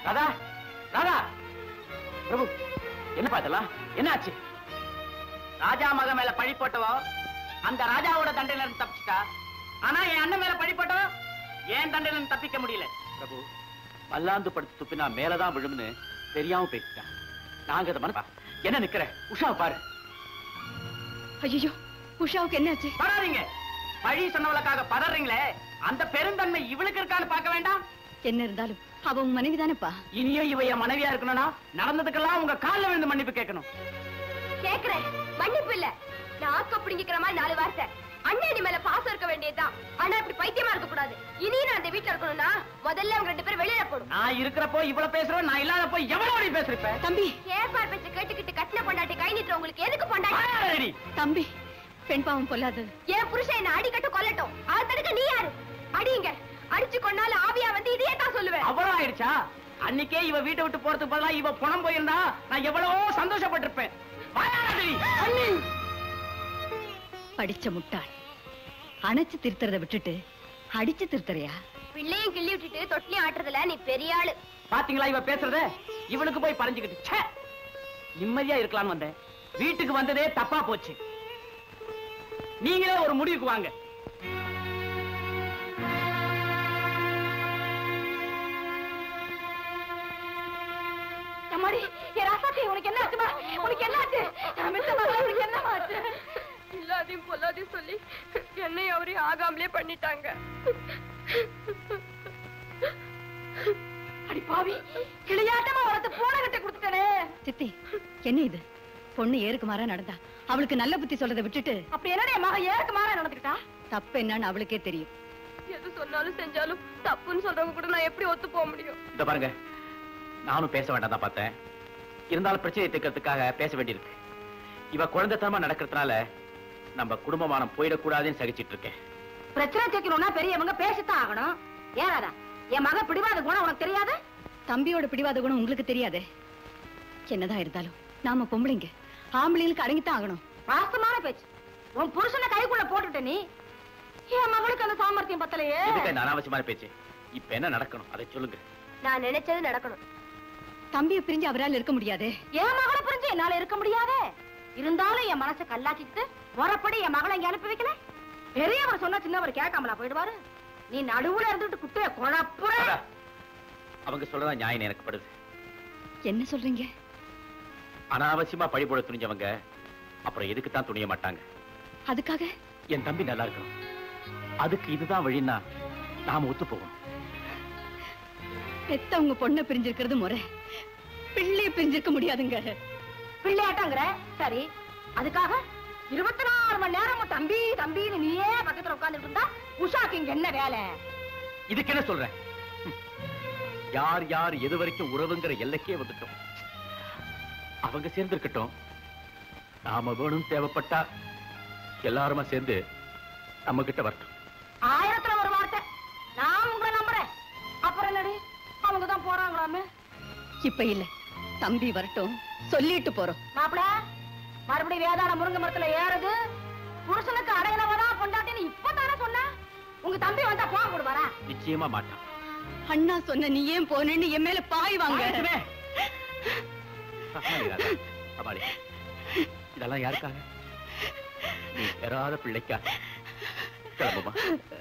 ராதா ராதா பிரபு என்ன பார்த்தலாம் என்ன ஆச்சு ராஜா மக மேல பழி போட்டவோ அந்த ராஜாவோட தண்டையில இருந்து தப்பிச்சிட்டா ஆனா என் அண்ணன் மேல பழி போட்டவோ ஏன் தண்டையில இருந்து தப்பிக்க முடியல பிரபு மல்லாந்து படுத்து துப்பினா மேலதான் விழும்னு தெரியாம பேசிட்டான் நாங்க அதை மனப்பா என்ன நிக்கிற உஷா பாரு ஐயோ உஷாவுக்கு என்னாச்சு படாதீங்க பழி சொன்னவளுக்காக பதறீங்களே அந்த பெருந்தன்மை இவளுக்கு இருக்கான்னு பார்க்க வேண்டாம் என்ன இருந்தாலும் அவ உன் மனைவி தானேப்பா இனியும் இவ என் மனைவியா இருக்கணும்னா நடந்ததுக்கெல்லாம் உங்க கால்ல விழுந்து மன்னிப்பு கேட்கணும் கேக்குறேன் மன்னிப்பு இல்ல நாக்க பிடிங்கிக்கிற மாதிரி நாலு வார்த்தை அண்ணன் நீ மேல பாசம் இருக்க வேண்டியதுதான் ஆனா இப்படி பைத்தியமா இருக்க கூடாது இனி நான் அந்த வீட்டுல இருக்கணும்னா முதல்ல அவங்க ரெண்டு பேரும் வெளியில போடும் நான் இருக்கிறப்போ இவ்வளவு பேசுறோம் நான் இல்லாதப்போ எவ்வளவு பேசுறேன் தம்பி ஏற்பாடு பேச்சு கேட்டுக்கிட்டு கட்டின பொண்டாட்டி கை நீட்டுற உங்களுக்கு எதுக்கு பொண்டாட்டி தம்பி பெண் பாவம் பொல்லாது என் புருஷன் என்ன அடிக்கட்டும் கொல்லட்டும் அதை தடுக்க நீ யாரு அடிங்க அடிச்சு கொண்டால ஆவியா வந்து இதையே தான் சொல்லுவேன் அவ்வளவு ஆயிடுச்சா அன்னைக்கே இவ வீட்டை விட்டு போறதுக்கு பதிலா இவ பணம் போயிருந்தா நான் எவ்வளவோ சந்தோஷப்பட்டிருப்பேன் வாயாடி அண்ணி படிச்ச முட்டாள் அணைச்சு திருத்துறத விட்டுட்டு அடிச்சு திருத்துறியா பிள்ளையும் கிள்ளி விட்டுட்டு தொட்டிலையும் ஆட்டுறதுல நீ பெரிய ஆளு பாத்தீங்களா இவ பேசுறத இவளுக்கு போய் பறஞ்சுக்கிட்டு ச்சே நிம்மதியா இருக்கலாம்னு வந்தேன் வீட்டுக்கு வந்ததே தப்பா போச்சு நீங்களே ஒரு முடிவுக்கு வாங்க அம்மாடி என் ராசாத்தி உனக்கு என்ன ஆச்சுமா உனக்கு என்ன ஆச்சு நான் மித்த மகளே, உனக்கு என்ன ஆச்சு இல்லாதையும் பொல்லாதையும் சொல்லி என்னை அவரையும் ஆகாமலே பண்ணிட்டாங்க அடி பாவி கிளியாட்டமா வளர்த்து பூனை கிட்ட கொடுத்துட்டனே சித்தி என்ன இது பொண்ணு ஏருக்கு மாறா நடந்தா அவளுக்கு நல்ல புத்தி சொல்றதை விட்டுட்டு அப்படி என்னடா என் மகன் ஏற்கு மாற நடந்துக்கிட்டா தப்பு என்னன்னு அவளுக்கே தெரியும் எது சொன்னாலும் செஞ்சாலும் தப்புன்னு சொல்றவங்க கூட நான் எப்படி ஒத்து போக முடியும் இத பாருங்க நானும் பேச வேண்டாம் தான் பார்த்தேன் இருந்தாலும் பிரச்சனையை தீர்க்கறதுக்காக பேச வேண்டியிருக்கு இவ குழந்தைத்தனமா நடக்கிறதுனால நம்ம குடும்பமானம் போயிடக்கூடாதுன்னு சகிச்சிட்டு இருக்கேன் பிரச்சனை தீர்க்கணும்னா பெரியவங்க பேசத்தான் ஆகணும் ஏறாதா என் மகன் பிடிவாத குணம் உனக்கு தெரியாது தம்பியோட பிடிவாத குணம் உங்களுக்கு தெரியாதே என்னதான் இருந்தாலும் நாம பொம்பளைங்க ஆம்பளைங்களுக்கு அடங்கித்தான் ஆகணும் வாஸ்தமான பேச்சு உன் புருஷனை கைக்குள்ள போட்டுட்ட நீ என் மகளுக்கு அந்த சாமர்த்தியம் பத்தலையே எதுக்கு இந்த அனாவசியமான பேச்சு இப்ப என்ன நடக்கணும் அதை சொல்லுங்க நான் நினைச்சது நடக்கணும் தம்பியை பிரிஞ்சு அவரால் இருக்க முடியாதே என் மகளை புரிஞ்சு என்னால இருக்க முடியாதே இருந்தாலும் என் மனசை கல்லாக்கிட்டு முறப்படி என் மகளை இங்க அனுப்பி வைக்கல பெரியவர் சொன்னா சின்னவர் கேட்காமலா போயிடுவாரு நீ நடுவுல இருந்துட்டு குட்டைய குழப்புற ராதா, அவங்க சொல்றதா நியாயம் எனக்கு படுது என்ன சொல்றீங்க அனாவசியமா பழி போட துணிஞ்சவங்க அப்புறம் எதுக்கு தான் துணிய மாட்டாங்க அதுக்காக என் தம்பி நல்லா இருக்கணும் அதுக்கு இதுதான் வழின்னா நாம ஒத்து போகணும் பெத்தவங்க பொண்ணை பிரிஞ்சிருக்கிறது முறை பிள்ளைய பிரிஞ்சிருக்க முடியாதுங்க பிள்ளையாட்டங்கிற சரி அதுக்காக இருபத்தி நாலு மணி நேரமும் தம்பி தம்பின்னு நீயே பக்கத்துல உட்கார்ந்துட்டு இருந்தா உஷாக்கு இங்க என்ன வேலை இதுக்கு என்ன சொல்றேன் ஹம். யார் யார் எது வரைக்கும் உறவுங்கிற எல்லைக்கே வந்துட்டோம் அவங்க சேர்ந்திருக்கட்டும் நாம வேணும் தேவைப்பட்டா எல்லாருமா சேர்ந்து நம்ம கிட்ட வரட்டும் ஆயிரத்துல ஒரு வார்த்தை நான் உங்களை நம்புறேன் அப்புறம் என்னடி அவங்க தான் போறாங்களாமே இப்ப இல்ல தம்பி வரட்டும் சொல்லிட்டு போறோம் மாப்பிள மறுபடியும் வேதாள முருங்கை மரத்துல ஏறுது புருஷனுக்கு அடையிலவதா பொண்டாட்டின்னு இப்பதானே சொன்ன உங்க தம்பி வந்தா போக விடுவாரா நிச்சயமா மாட்டான் அண்ணா சொன்ன நீ ஏன் போனேன்னு என் மேல பாய் வாங்க ஆயிடுச்சுமே. சமாளி ராதா, சமாளி. இதெல்லாம் யாருக்காக நீ பெறாத பிள்ளைக்கா கிளம்புமா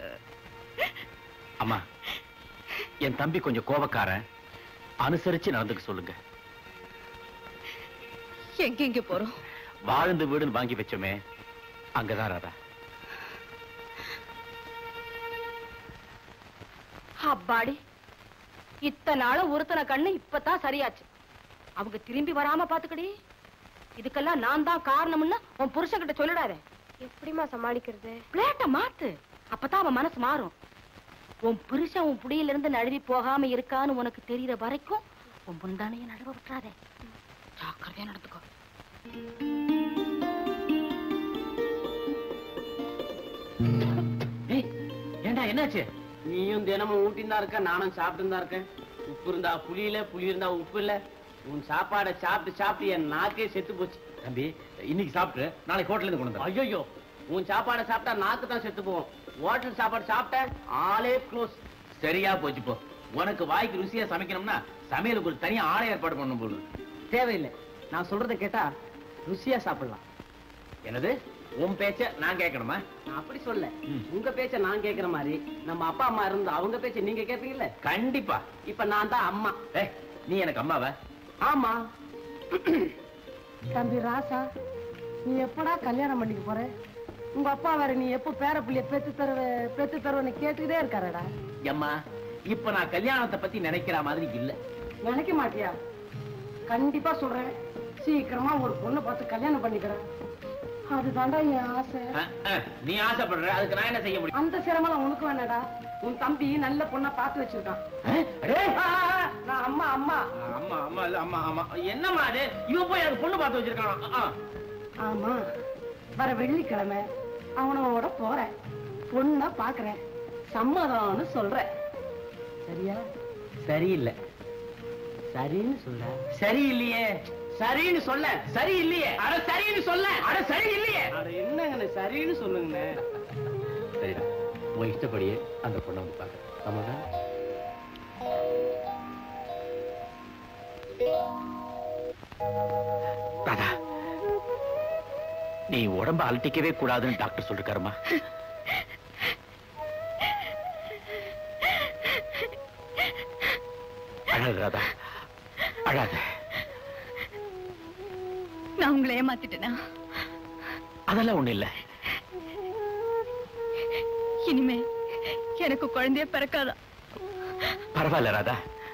அம்மா என் தம்பி கொஞ்சம் கோபக்காரன் அனுசரிச்சு நடந்துக்க சொல்லுங்க எங்கெங்க போறோம் வாழ்ந்து வீடுன்னு வாங்கி வச்சோமே அங்கதான் ராதா அப்பாடி இத்தனை நாளும் உறுத்தன கண்ணு இப்பதான் சரியாச்சு அவங்க திரும்பி வராம பாத்துக்கடி இதுக்கெல்லாம் நான் தான் காரணம்னு உன் புருஷன் கிட்ட சொல்லிடாத எப்படிமா சமாளிக்கிறது பிளேட்ட மாத்து அப்பதான் அவன் மனசு மாறும் உன் புருஷன் உன் புடியில இருந்து நழுவி போகாம இருக்கான்னு உனக்கு தெரியற வரைக்கும் உன் முந்தானைய நழுவ விட்டுறாதே ஜாக்கிரதையா நடந்துக்கோ ஏய், ஏண்டா என்னாச்சு நீயும் தினமும் ஊட்டின்னு தான் இருக்க நானும் சாப்பிட்டு தான் இருக்கேன் உப்பு இருந்தா புளி இல்ல புளி இருந்தா உப்பு இல்ல உன் சாப்பாடை சாப்பிட்டு சாப்பிட்டு என் நாக்கே செத்து போச்சு தம்பி இன்னைக்கு சாப்பிட்டு நாளைக்கு ஹோட்டல்ல இருந்து கொண்டு வந்து ஐயோ உன் சாப்பாடை சாப்பிட்டா நாக்கு தான் செத்து போகும் ஹோட்டல் சாப்பாடு சாப்பிட்ட ஆளே க்ளோஸ் சரியா போச்சு போ உனக்கு வாய்க்கு ருசியா சமைக்கணும்னா சமையலுக்கு ஒரு தனியா ஆளை ஏற்பாடு பண்ணணும் போது தேவையில்லை நான் சொல்றதை கேட்டா ருசியா சாப்பிடலாம் என்னது உன் பேச்ச நான் கேட்கணுமா நான் அப்படி சொல்ல ம். உங்க பேச்ச நான் கேக்குற மாதிரி நம்ம அப்பா அம்மா இருந்து அவங்க பேச்ச நீங்க கேப்பீங்கல்ல கண்டிப்பா இப்ப நான் தான் அம்மா ஏய் நீ எனக்கு அம்மாவா ஆமா தம்பி ராசா நீ எப்படா கல்யாணம் பண்ணிக்க போற உங்க அப்பா வேற நீ எப்ப பேர பிள்ளைய பெத்து தருவ பெத்து தருவன்னு கேட்டுக்கிட்டே இருக்காரடா அம்மா இப்ப நான் கல்யாணத்தை பத்தி நினைக்கிற மாதிரி இல்ல நினைக்க மாட்டியா கண்டிப்பா சொல்றேன் சீக்கிரமா ஒரு பொண்ணை பார்த்து கல்யாணம் பண்ணிக்கிறேன் அதுதான்டா என் ஆசை அஹ், அஹ், நீ ஆசைப்படுற அதுக்கு நான் என்ன செய்ய முடியும் அந்த சிரமம் உனக்கு வேணாடா உன் தம்பி நல்ல பொண்ணா பார்த்து வச்சிருக்கான் அஹ், அடே! ஆ, ஆ, ஆ, நான் அம்மா அம்மா அம்மா அம்மா இல்ல அம்மா அம்மா என்னம்மா அது இவன் போய் எனக்கு பொண்ணு பார்த்து வச்சிருக்கான் ஆ, ஆ. ஆமா வர வெள்ளிக்கிழமை அவனோட போறேன் பொண்ண பாக்குறேன் சம்மதம்னு சொல்றேன் சரியா சரியில்லை சரின்னு சொல்ற சரியில்லையே சரின்னு சொல்ல சரி இல்லையே அட சரின்னு சொல்ல அட சரி இல்லையே அட என்னங்கண்ணே சரின்னு சொல்லுங்கண்ணே சரிடா உன் இஷ்டப்படியே அந்த பொண்ணை வந்து பாக்க ஆமாடா ராதா நீ உடம்ப அலட்டிக்கவே கூடாதுன்னு டாக்டர் சொல்லிருக்காருமா அழாத ராதா அழாத நான் உங்களை ஏமாத்திட்டேனா அதெல்லாம் ஒண்ணு இல்ல இனிமே எனக்கு குழந்தைய பிறக்காதா பரவாயில்ல ராதா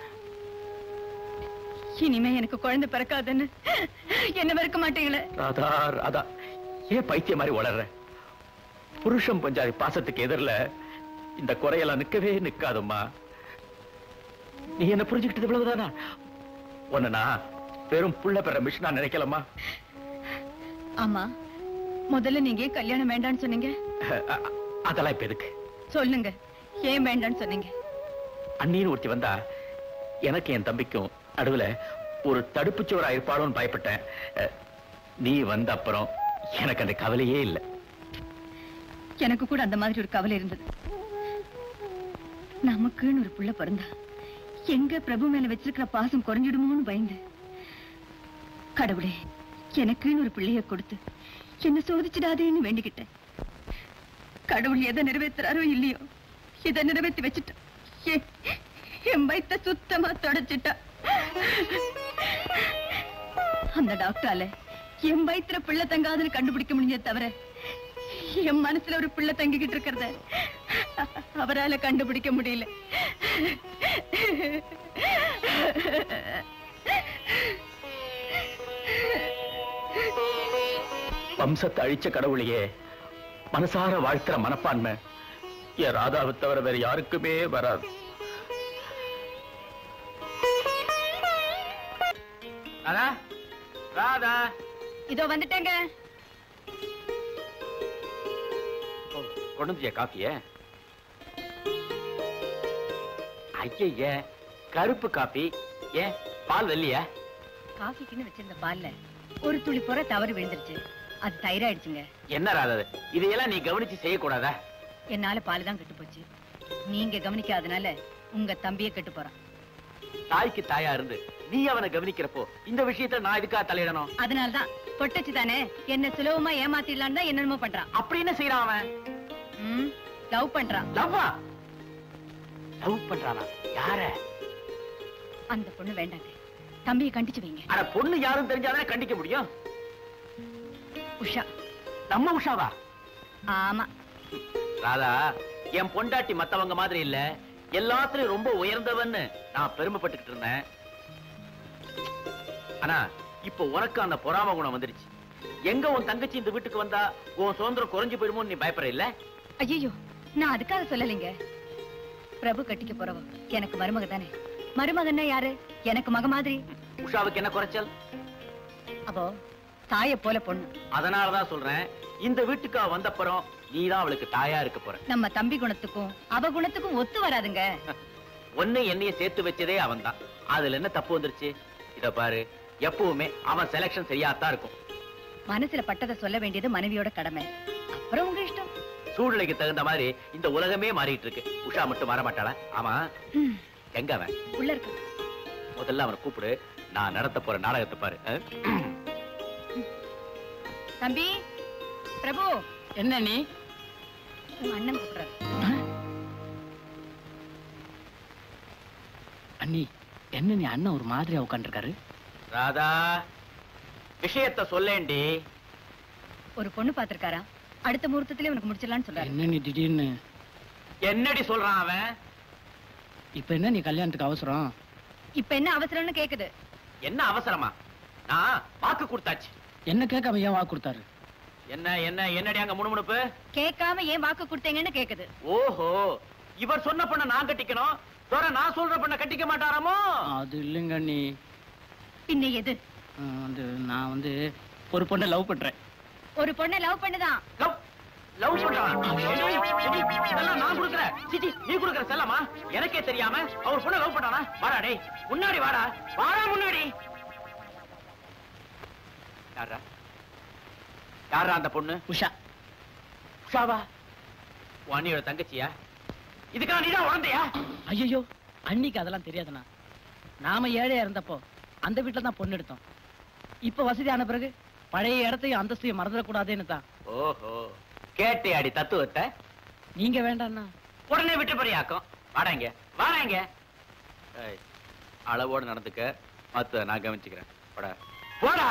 இனிமே எனக்கு குழந்தை பிறக்காதுன்னு என்ன வெறுக்க மாட்டீங்களே ராதா ராதா ஏன் பைத்திய மாதிரி வளர்ற புருஷன் பஞ்சாதி பாசத்துக்கு எதிரில இந்த குறையெல்லாம் நிக்கவே நிக்காதம்மா நீ என்ன புரிஞ்சுக்கிட்டது இவ்வளவுதானா உன்னை நான் வெறும் புள்ள பெற மிஷினா நினைக்கலம்மா ஆமா முதல்ல நீங்க ஏன் கல்யாணம் வேண்டாம்னு சொன்னீங்க அ- அ- அதெல்லாம் இப்ப எதுக்கு சொல்லுங்க ஏன் வேண்டாம்னு சொன்னீங்க அண்ணின்னு ஒருத்தி வந்தா எனக்கு என் தம்பிக்கும் நடுவுல ஒரு தடுப்புச்சுவரா இருப்பாளோன்னு பயப்பட்டேன் அ, நீ வந்த அப்புறம் எனக்கு அந்த கவலையே இல்லை எனக்கு கூட அந்த மாதிரி ஒரு கவலை இருந்தது நமக்குன்னு ஒரு புள்ள பிறந்தா எங்க பிரபு மேல வச்சிருக்கிற பாசம் குறைஞ்சிடுமோன்னு பயந்து கடவுளே எனக்குன்னு ஒரு பிள்ளைய கொடுத்து என்ன சோதிச்சிடாதேன்னு வேண்டிக்கிட்டேன் கடவுள் எதை நிறைவேத்துறாரோ இல்லையோ இதை நிறைவேற்றி வச்சுட்டா என்- என் வயித்த சுத்தமா தொடச்சிட்டா அந்த டாக்டரால என் வயித்துல பிள்ளை தங்காதுன்னு கண்டுபிடிக்க முடிஞ்சே தவிர என் மனசுல ஒரு பிள்ளை தங்கிக்கிட்டு இருக்கிறத அவரால கண்டுபிடிக்க முடியல வம்சத்தை அழிச்ச கடவுளையே மனசார வாழ்த்துற மனப்பான்மை என் ராதாவை தவிர வேற யாருக்குமே வராது ராதா ராதா இதோ வந்துட்டேங்க கொண்டு வந்தியா காப்பிய ஐய கருப்பு காப்பி ஏன் பால் வெள்ளியா காஃபிக்குன்னு வச்சிருந்த பால்ல ஒரு துளி புற தவறு விழுந்துருச்சு அது தயிராயிடுச்சுங்க என்ன ராதா இது? இதையெல்லாம் நீ கவனிச்சு செய்யக்கூடாதா என்னால பால் தான் கெட்டு போச்சு நீங்க கவனிக்காதனால உங்க தம்பிய கெட்டு போறான் தாய்க்கு தாயா இருந்து நீ அவனை கவனிக்கிறப்போ இந்த விஷயத்துல நான் இதுக்காக தலையிடணும் அதனாலதான் பொட்டச்சு தானே என்ன சுலபமா ஏமாத்திடலான்னு தான் என்னென்னமோ பண்றான் அப்படி என்ன செய்யறான் அவன் ம் லவ் பண்றான் லவ்வா லவ் பண்றானா யார அந்த பொண்ணு வேண்டாங்க தம்பியை கண்டிச்சு வைங்க அட பொண்ணு யாரும் தெரிஞ்சாதானே கண்டிக்க முடியும் உஷா நம்ம உஷாவா ஆமா ராதா என் பொண்டாட்டி மத்தவங்க மாதிரி இல்ல எல்லாத்துலயும் ரொம்ப உயர்ந்தவன்னு நான் பெருமைப்பட்டுக்கிட்டு இருந்தேன் ஆனா இப்போ உனக்கு அந்த பொறாம குணம் வந்துருச்சு எங்க உன் தங்கச்சி இந்த வீட்டுக்கு வந்தா உன் சுதந்திரம் குறைஞ்சு போயிடுமோன்னு நீ பயப்பட இல்ல ஐயோ நான் அதுக்காக சொல்லலைங்க பிரபு கட்டிக்க போறவ எனக்கு மருமக தானே மருமகன்னா யாரு எனக்கு மக மாதிரி உஷாவுக்கு என்ன குறைச்சல் அப்போ தாய போல பொண்ணு அதனாலதான் சொல்றேன் இந்த வீட்டுக்கு அவ வந்தப்புறம் நீதான் அவளுக்கு தாயா இருக்க போற நம்ம தம்பி குணத்துக்கும் அவ குணத்துக்கும் ஒத்து வராதுங்க ஒண்ணு என்னைய சேர்த்து வச்சதே அவன்தான் அதுல என்ன தப்பு வந்துருச்சு இத பாரு எப்பவுமே அவன் செலக்ஷன் சரியாத்தான் இருக்கும் மனசுல பட்டதை சொல்ல வேண்டியது மனைவியோட கடமை அப்புறம் உங்க இஷ்டம் சூழ்நிலைக்கு தகுந்த மாதிரி இந்த உலகமே மாறிட்டு இருக்கு உஷா மட்டும் மாற மாட்டாளா ஆமா ம், எங்க அவன் உள்ள இருக்கு முதல்ல அவனை கூப்பிடு நான் நடத்த போற நாடகத்தை பாரு ஆ? தம்பி பிரபு என்ன நீ உங்க அண்ணன் கூப்பிடுறாரு அண்ணி என்ன நீ அண்ணன் ஒரு மாதிரியா உட்காந்துருக்காரு ராதா விஷயத்த சொல்லேண்டி ஒரு பொண்ணு பாத்திருக்காரா அடுத்த முகூர்த்தத்திலே உனக்கு முடிச்சிடலாம்னு சொல்றாரு என்ன நீ திடீர்னு என்னடி சொல்றான் அவன் இப்ப என்ன நீ கல்யாணத்துக்கு அவசரம் இப்ப என்ன அவசரம்னு கேக்குது என்ன அவசரமா நான் வாக்கு கொடுத்தாச்சு என்ன கேட்காம ஏன் வாக்கு கொடுத்தாரு என்ன என்ன என்னடி அங்க முணுமுணுப்பு கேட்காம ஏன் வாக்கு கொடுத்தீங்கன்னு கேக்குது ஓஹோ இவர் சொன்ன பொண்ண நான் கட்டிக்கணும் தோற நான் சொல்ற பொண்ண கட்டிக்க மாட்டாராமோ அது இல்லைங்க நீ பின்ன எது வந்து நான் வந்து ஒரு பொண்ணை லவ் பண்றேன் ஒரு பொண்ணை லவ் பண்ணுதான் லவ் லவ் பண்றான் ஏடி, ஏடி, இதெல்லாம் நான் கொடுக்கறேன் சிச்சி நீ கொடுக்கற செல்லமா எனக்கே தெரியாம அவர் பொண்ண லவ் பண்றானா வாடா டேய் முன்னாடி வாடா வாடா முன்னாடி யாரா யாரா அந்த பொண்ணு உஷா உஷாவா உன் அண்ணியோட தங்கச்சியா இதுக்காக நீதான் உழந்தையா ஐயோ அன்னிக்கு அதெல்லாம் தெரியாதுண்ணா நாம ஏழையா இருந்தப்போ அந்த வீட்டுல தான் பொண்ணு எடுத்தோம் இப்ப வசதியான பிறகு பழைய இடத்தையும் அந்தஸ்தையும் மறந்துடக்கூடாதுன்னு தான் ஓஹோ கேட்டியாடி தத்துவத்தை நீங்க வேண்டாம்ண்ணா உடனே விட்டு பறியாக்கும் வாடாங்க வாடாங்க ஏய், அளவோடு நடந்துக்க மத்த நான் கவனிச்சுக்கிறேன் போடா போடா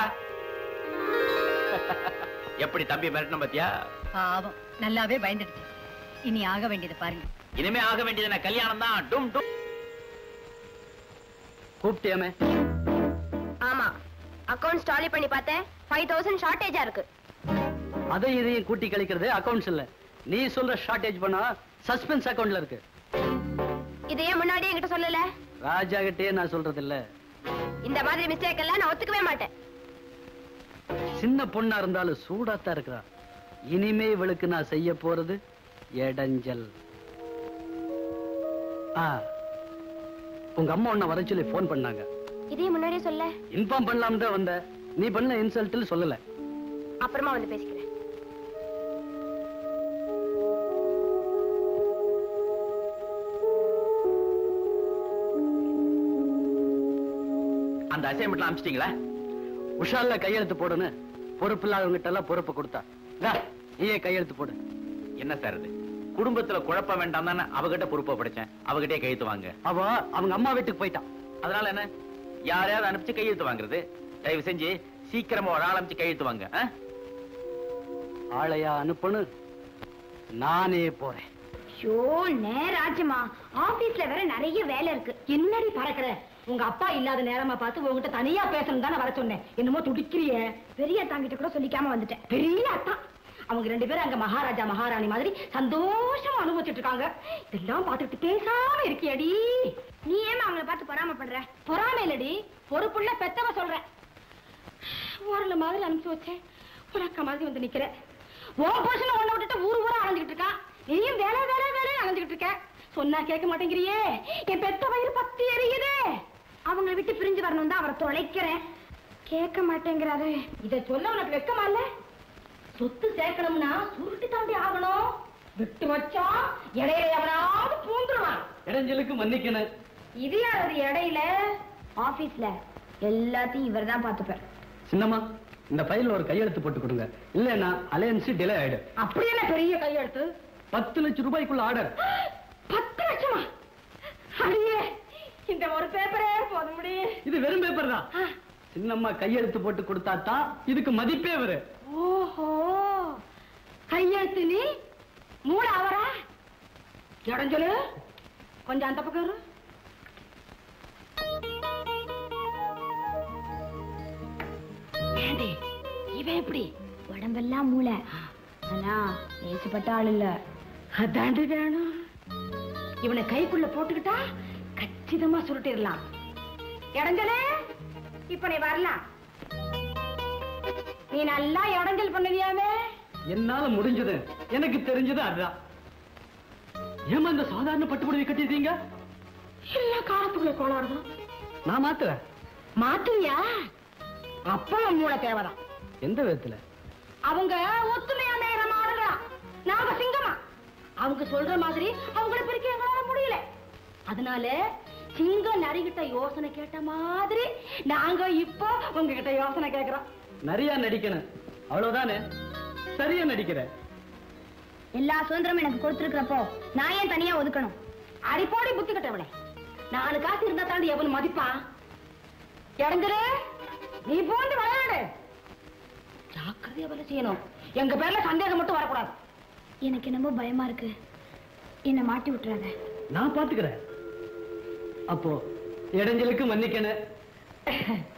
எப்படி தம்பி மிரட்டணும் பாத்தியா பாவம் நல்லாவே பயந்துடுச்சு இனி ஆக வேண்டியது பாருங்க இனிமே ஆக வேண்டியது என்ன கல்யாணம் தான் டும் டும் கூப்பிட்டியாமே ஆமா அக்கவுண்ட்ஸ் டாலி பண்ணி பார்த்தேன் ஃபைவ் தௌசண்ட் ஷார்டேஜா இருக்கு அதை இதையும் கூட்டி கழிக்கிறது அக்கவுண்ட்ஸ் இல்ல நீ சொல்ற ஷார்டேஜ் பண்ணா சஸ்பென்ஸ் அக்கவுண்ட்ல இருக்கு இதையே முன்னாடியே என்கிட்ட சொல்லல ராஜா கிட்டே நான் சொல்றது இல்ல இந்த மாதிரி மிஸ்டேக் எல்லாம் நான் ஒத்துக்கவே மாட்டேன் சின்ன பொண்ணா இருந்தாலும் சூடாத்தான் இருக்கிறா இனிமே இவளுக்கு நான் செய்ய போறது எடஞ்சல் ஆ உங்க அம்மா உன்னை வர சொல்லி போன் பண்ணாங்க இதையே முன்னாடியே சொல்ல இன்ஃபார்ம் பண்ணலாம் தான் வந்த நீ பண்ண இன்சல்ட்னு சொல்லல அப்புறமா வந்து பேசிக்கிறேன் அந்த அசைன்மெண்ட்லாம் அனுப்பிச்சிட்டீங்களா உஷால்ல கையெழுத்து போடுன்னு பொறுப்பு இல்லாதவங்கிட்ட எல்லாம் பொறுப்பு கொடுத்தா இந்தா, நீயே கையெழுத்து போடு என்ன சார் இது குடும்பத்துல குழப்பம் வேண்டாம் தானே அவகிட்ட பொறுப்பை படிச்சேன் அவகிட்டே கையெழுத்து வாங்க அவ அவங்க அம்மா வீட்டுக்கு போயிட்டான் அதனால என்ன யாரையாவது அனுப்பிச்சு கையெழுத்து வாங்குறது தயவு செஞ்சு சீக்கிரமா ஒரு ஆள் அனுப்பிச்சு கையெழுத்து வாங்க ஆ? ஆளையா அனுப்புன்னு நானே போறேன் ஐயோ நேராச்சுமா ஆபீஸ்ல வேற நிறைய வேலை இருக்கு என்னடி பறக்குற உங்க அப்பா இல்லாத நேரமா பார்த்து உங்ககிட்ட தனியா பேசணும் தானே வர சொன்னேன் என்னமோ துடிக்கிறிய பெரிய அத்தாங்கிட்ட கூட சொல்லிக்காம வந்துட்டேன் பெரிய அத்தா அவங்க ரெண்டு பேரும் அங்க மகாராஜா மகாராணி மாதிரி சந்தோஷமா அனுபவிச்சுட்டு இருக்காங்க இதெல்லாம் பார்த்துட்டு பேசாம இருக்கியடி நீ ஏமா அவங்கள பார்த்து பொறாமப்படுற பொறாம இல்லடி பொறுப்புள்ள பெத்தவ சொல்றேன் ஊர்ல மாதிரி அனுப்பிச்சு வச்சேன் ஒரு அக்கா மாதிரி வந்து நிக்கிற உன் புருஷனை உன்னை விட்டுட்டு ஊர் ஊரா அலைஞ்சுக்கிட்டு இருக்கா நீயும் வேலை வேலை வேலை அலைஞ்சுக்கிட்டு இருக்க சொன்னா கேட்க மாட்டேங்கிறியே என் பெத்த வயிறு பத்தி எரியுது அவங்களை விட்டு பிரிஞ்சு வரணும் தான் அவரை தொலைக்கிறேன் கேட்க மாட்டேங்கிறாரு இத சொல்ல உனக்கு வெக்கமா இல்ல சொத்து சேர்க்கணும்னா சுருட்டி தாண்டி ஆகணும் விட்டு வச்சா இடையில எவனாவது பூந்துருவான் இடைஞ்சலுக்கு மன்னிக்கணும் இது யாரது இடையில ஆபீஸ்ல எல்லாத்தையும் இவர் தான் பாத்துப்பார் சின்னம்மா இந்த ஃபைல்ல ஒரு கையெழுத்து போட்டு கொடுங்க இல்லைன்னா அலையன்ஸ் டிலே ஆயிடும் அப்படி என்ன பெரிய கையெழுத்து பத்து லட்சம் ரூபாய்க்குள்ள ஆர்டர் பத்து லட்சமா அடியே இந்த ஒரு பேப்பரே போத முடியும் இது வெறும் பேப்பர் தான் சின்னம்மா கையெழுத்து போட்டு கொடுத்தா தான் இதுக்கு மதிப்பே வரும் ஓஹோ கையெழுத்து நீ மூட அவரா இடம் சொல்லு கொஞ்சம் அந்த பக்கம் இரு. ஏண்டி இவன் எப்படி உடம்பெல்லாம் மூளை ஆனா நேசப்பட்ட ஆள் இல்ல அதாண்டி வேணும் இவனை கைக்குள்ள போட்டுக்கிட்டா கச்சிதமா சுருட்டிடலாம் இடஞ்சலே இப்ப நீ வரலாம் நீ நல்லா இடஞ்சல் பண்ணுவியாமே என்னால முடிஞ்சது எனக்கு தெரிஞ்சது அதுதான் ஏமா இந்த சாதாரண பட்டு புடவை கட்டிருக்கீங்க எல்லா காலத்துக்குள்ள கோளாறு தான் நான் மாத்துறேன் மாத்துவியா அப்பா மூளை தேவைதான் எந்த விதத்துல அவங்க ஒத்துமையா நேரம் ஆளுங்களா நாம சிங்கமா அவங்க சொல்ற மாதிரி அவங்கள பிரிக்க எங்களால முடியல அதனால சிங்கம் நரிகிட்ட யோசனை கேட்ட மாதிரி நாங்க இப்போ உங்ககிட்ட யோசனை கேக்குறோம் நிறைய நடிக்கணும் அவ்வளவுதானே சரியா நடிக்கிற எல்லா சுதந்திரமும் எனக்கு கொடுத்துருக்கிறப்போ நான் ஏன் தனியா ஒதுக்கணும் அடிப்போடி புத்தி கட்டவளே நாலு காசு இருந்தா தாண்டி எவன் மதிப்பான் இறந்துரு நீ போந்து விளையாடு ஜாக்கிரதையா வேலை செய்யணும் எங்க பேர்ல சந்தேகம் மட்டும் வரக்கூடாது எனக்கு என்னமோ பயமா இருக்கு என்னை மாட்டி விட்டுறாத நான் பாத்துக்கிறேன் அப்போ இடைஞ்சலுக்கு மன்னிக்கணும்